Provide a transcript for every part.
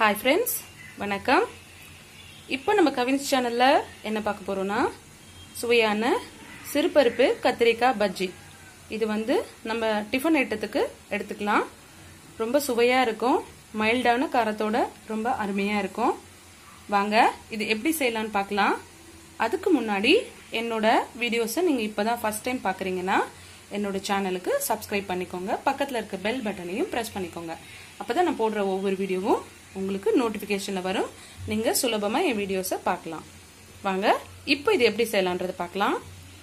hi friends வணக்கம் இப்போ நம்ம கவின்ஸ் சேனலில் என்ன பார்க்க போகிறோம்னா சுவையான சிறுபருப்பு கத்திரிக்காய் பஜ்ஜி இது வந்து நம்ம டிஃபன் ஐட்டத்துக்கு எடுத்துக்கலாம் ரொம்ப சுவையாக இருக்கும் மைல்டான காரத்தோட ரொம்ப அருமையாக இருக்கும் வாங்க இது எப்படி செய்யலான்னு பார்க்கலாம் அதுக்கு முன்னாடி என்னோட வீடியோஸை நீங்கள் இப்போ தான் ஃபஸ்ட் டைம் பார்க்குறீங்கன்னா என்னோட சேனலுக்கு சப்ஸ்கிரைப் பண்ணிக்கோங்க பக்கத்தில் இருக்க பெல் பட்டனையும் ப்ரெஸ் பண்ணிக்கோங்க அப்போ தான் நான் போடுற ஒவ்வொரு வீடியோவும் உங்களுக்கு நோட்டிஃபிகேஷனில் வரும் நீங்கள் சுலபமாக என் வீடியோஸை பார்க்கலாம் வாங்க இப்போ இது எப்படி செய்யலான்றதை பார்க்கலாம்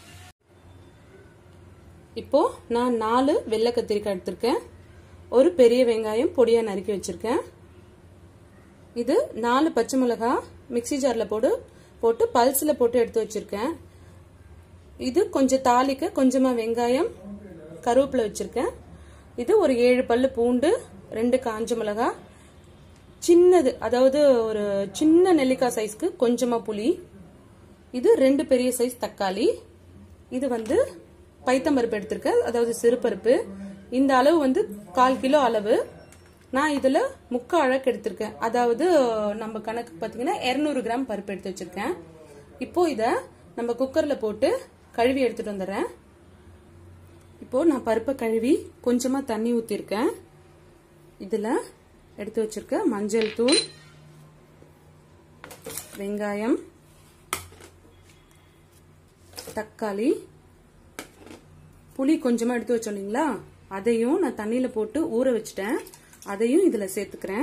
இப்போ நான் நாலு வெள்ளை கத்திரிக்காய் எடுத்திருக்கேன் ஒரு பெரிய வெங்காயம் பொடியாக நறுக்கி வச்சிருக்கேன் இது நாலு பச்சை மிளகா மிக்சி ஜாரில் போட்டு போட்டு பல்ஸில் போட்டு எடுத்து வச்சிருக்கேன் இது கொஞ்சம் தாளிக்க கொஞ்சமாக வெங்காயம் கருவேப்பிலை வச்சிருக்கேன் இது ஒரு ஏழு பல்லு பூண்டு ரெண்டு காஞ்ச மிளகா சின்னது அதாவது ஒரு சின்ன நெல்லிக்காய் சைஸ்க்கு கொஞ்சமாக புளி இது ரெண்டு பெரிய சைஸ் தக்காளி இது வந்து பைத்தம்பருப்பு எடுத்திருக்கேன் அதாவது சிறுபருப்பு இந்த அளவு வந்து கால் கிலோ அளவு நான் இதில் முக்கால் அழகு எடுத்திருக்கேன் அதாவது நம்ம கணக்கு பார்த்தீங்கன்னா இரநூறு கிராம் பருப்பு எடுத்து வச்சிருக்கேன் இப்போ இதை நம்ம குக்கரில் போட்டு கழுவி எடுத்துட்டு வந்துடுறேன் இப்போ நான் பருப்பை கழுவி கொஞ்சமாக தண்ணி ஊற்றிருக்கேன் இதில் எடுத்து வச்சிருக்க மஞ்சள் தூள் வெங்காயம் தக்காளி புளி கொஞ்சமாக எடுத்து வச்சோம் இல்லைங்களா அதையும் நான் தண்ணியில் போட்டு ஊற வச்சுட்டேன் அதையும் இதில் சேர்த்துக்கிறேன்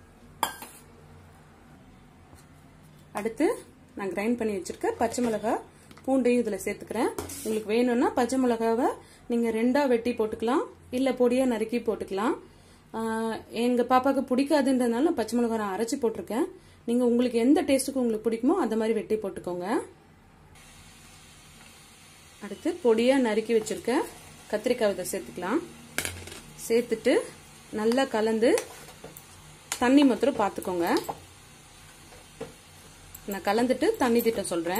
அடுத்து நான் கிரைண்ட் பண்ணி வச்சிருக்க பச்சை மிளகாய் பூண்டையும் இதில் சேர்த்துக்கிறேன் உங்களுக்கு வேணும்னா பச்சை மிளகாவை நீங்கள் ரெண்டாக வெட்டி போட்டுக்கலாம் இல்லை பொடியாக நறுக்கி போட்டுக்கலாம் எங்கள் பாப்பாவுக்கு பிடிக்காதுன்றதுனால நான் பச்சை மிளகாய் நான் அரைச்சி போட்டிருக்கேன் நீங்கள் உங்களுக்கு எந்த டேஸ்ட்டுக்கு உங்களுக்கு பிடிக்குமோ அந்த மாதிரி வெட்டி போட்டுக்கோங்க அடுத்து பொடியாக நறுக்கி வச்சிருக்க கத்திரிக்காய் இதை சேர்த்துக்கலாம் சேர்த்துட்டு நல்லா கலந்து தண்ணி மாத்திரம் பார்த்துக்கோங்க நான் கலந்துட்டு தண்ணி திட்டம் சொல்கிறேன்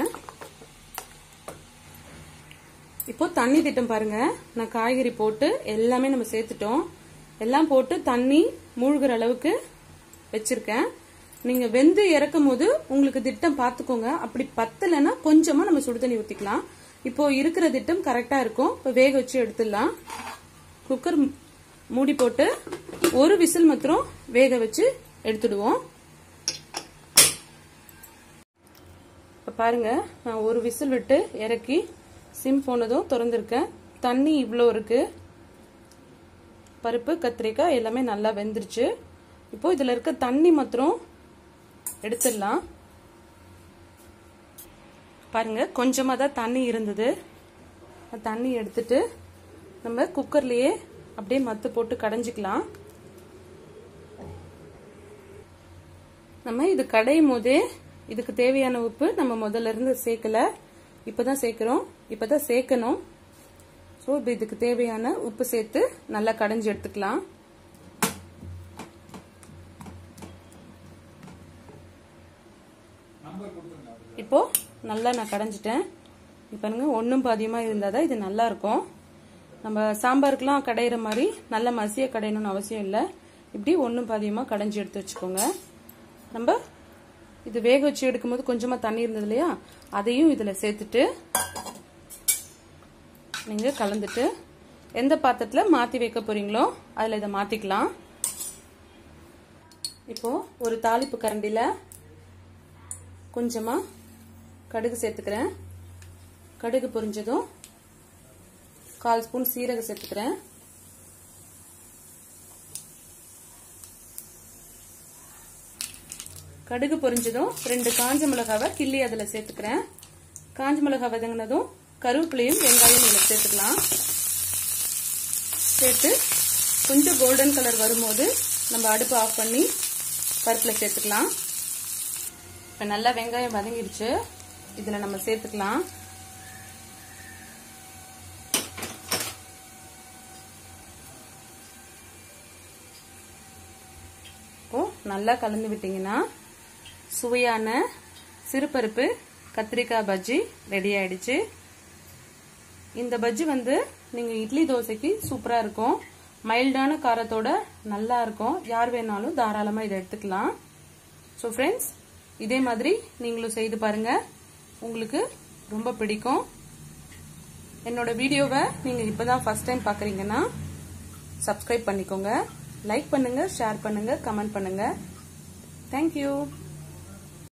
இப்போ தண்ணி திட்டம் பாருங்க நான் காய்கறி போட்டு எல்லாமே நம்ம சேர்த்துட்டோம் எல்லாம் போட்டு தண்ணி மூழ்கிற அளவுக்கு வச்சிருக்கேன் நீங்க வெந்து இறக்கும் போது உங்களுக்கு திட்டம் பார்த்துக்கோங்க அப்படி பத்தலைன்னா கொஞ்சமா நம்ம சுடு தண்ணி ஊத்திக்கலாம் இப்போ இருக்கிற திட்டம் கரெக்டா இருக்கும் இப்போ வேக வச்சு எடுத்துடலாம் குக்கர் மூடி போட்டு ஒரு விசில் மாத்திரம் வேக வச்சு எடுத்துடுவோம் இப்போ பாருங்க நான் ஒரு விசில் விட்டு இறக்கி சிம் போனதும் திறந்துருக்கேன் தண்ணி இவ்வளோ இருக்கு பருப்பு கத்திரிக்காய் எல்லாமே நல்லா வெந்துருச்சு இப்போ இதில் இருக்க தண்ணி மாத்திரம் எடுத்துடலாம் பாருங்க கொஞ்சமாக தான் தண்ணி இருந்தது தண்ணி எடுத்துட்டு நம்ம குக்கர்லேயே அப்படியே மத்து போட்டு கடைஞ்சிக்கலாம் நம்ம இது கடையும் போதே இதுக்கு தேவையான உப்பு நம்ம முதல்ல இருந்து சேர்க்கல இப்பதான் சேர்க்கிறோம் இப்பதான் சேர்க்கணும் ஸோ இப்போ இதுக்கு தேவையான உப்பு சேர்த்து நல்லா கடைஞ்சி எடுத்துக்கலாம் இப்போ நல்லா நான் கடைஞ்சிட்டேன் பாருங்க ஒன்றும் பாதியமாக இருந்தால் தான் இது நல்லா இருக்கும் நம்ம சாம்பாருக்கெலாம் கடையிற மாதிரி நல்ல மசிய கடையணும்னு அவசியம் இல்லை இப்படி ஒன்றும் பாதியமாக கடைஞ்சி எடுத்து வச்சுக்கோங்க நம்ம இது வேக வச்சு எடுக்கும்போது கொஞ்சமாக தண்ணி இருந்தது இல்லையா அதையும் இதில் சேர்த்துட்டு நீங்கள் கலந்துட்டு எந்த பாத்திரத்தில் மாற்றி வைக்க போறீங்களோ அதில் இதை மாற்றிக்கலாம் இப்போ ஒரு தாளிப்பு கரண்டியில் கொஞ்சமாக கடுகு சேர்த்துக்கிறேன் கடுகு பொரிஞ்சதும் கால் ஸ்பூன் சீரகம் சேர்த்துக்கிறேன் கடுகு பொரிஞ்சதும் ரெண்டு காஞ்ச மிளகாவை கிள்ளி அதில் சேர்த்துக்கிறேன் காஞ்ச மிளகாய் வதங்கினதும் கருவேப்பிலையும் வெங்காயம் இதில் சேர்த்துக்கலாம் சேர்த்து கொஞ்சம் கோல்டன் கலர் வரும்போது நம்ம அடுப்பு ஆஃப் பண்ணி பருப்பில் சேர்த்துக்கலாம் இப்போ நல்லா வெங்காயம் வதங்கிடுச்சு இதில் நம்ம சேர்த்துக்கலாம் இப்போ நல்லா கலந்து விட்டீங்கன்னா சுவையான சிறுபருப்பு கத்திரிக்காய் பஜ்ஜி ரெடி ஆயிடுச்சு இந்த பஜ்ஜி வந்து நீங்கள் இட்லி தோசைக்கு சூப்பராக இருக்கும் மைல்டான காரத்தோட நல்லா இருக்கும் யார் வேணாலும் தாராளமாக இதை எடுத்துக்கலாம் ஸோ ஃப்ரெண்ட்ஸ் இதே மாதிரி நீங்களும் செய்து பாருங்க உங்களுக்கு ரொம்ப பிடிக்கும் என்னோட வீடியோவை நீங்கள் இப்போ தான் ஃபஸ்ட் டைம் பார்க்குறீங்கன்னா சப்ஸ்கிரைப் பண்ணிக்கோங்க லைக் பண்ணுங்க ஷேர் பண்ணுங்க கமெண்ட் பண்ணுங்க தேங்க்யூ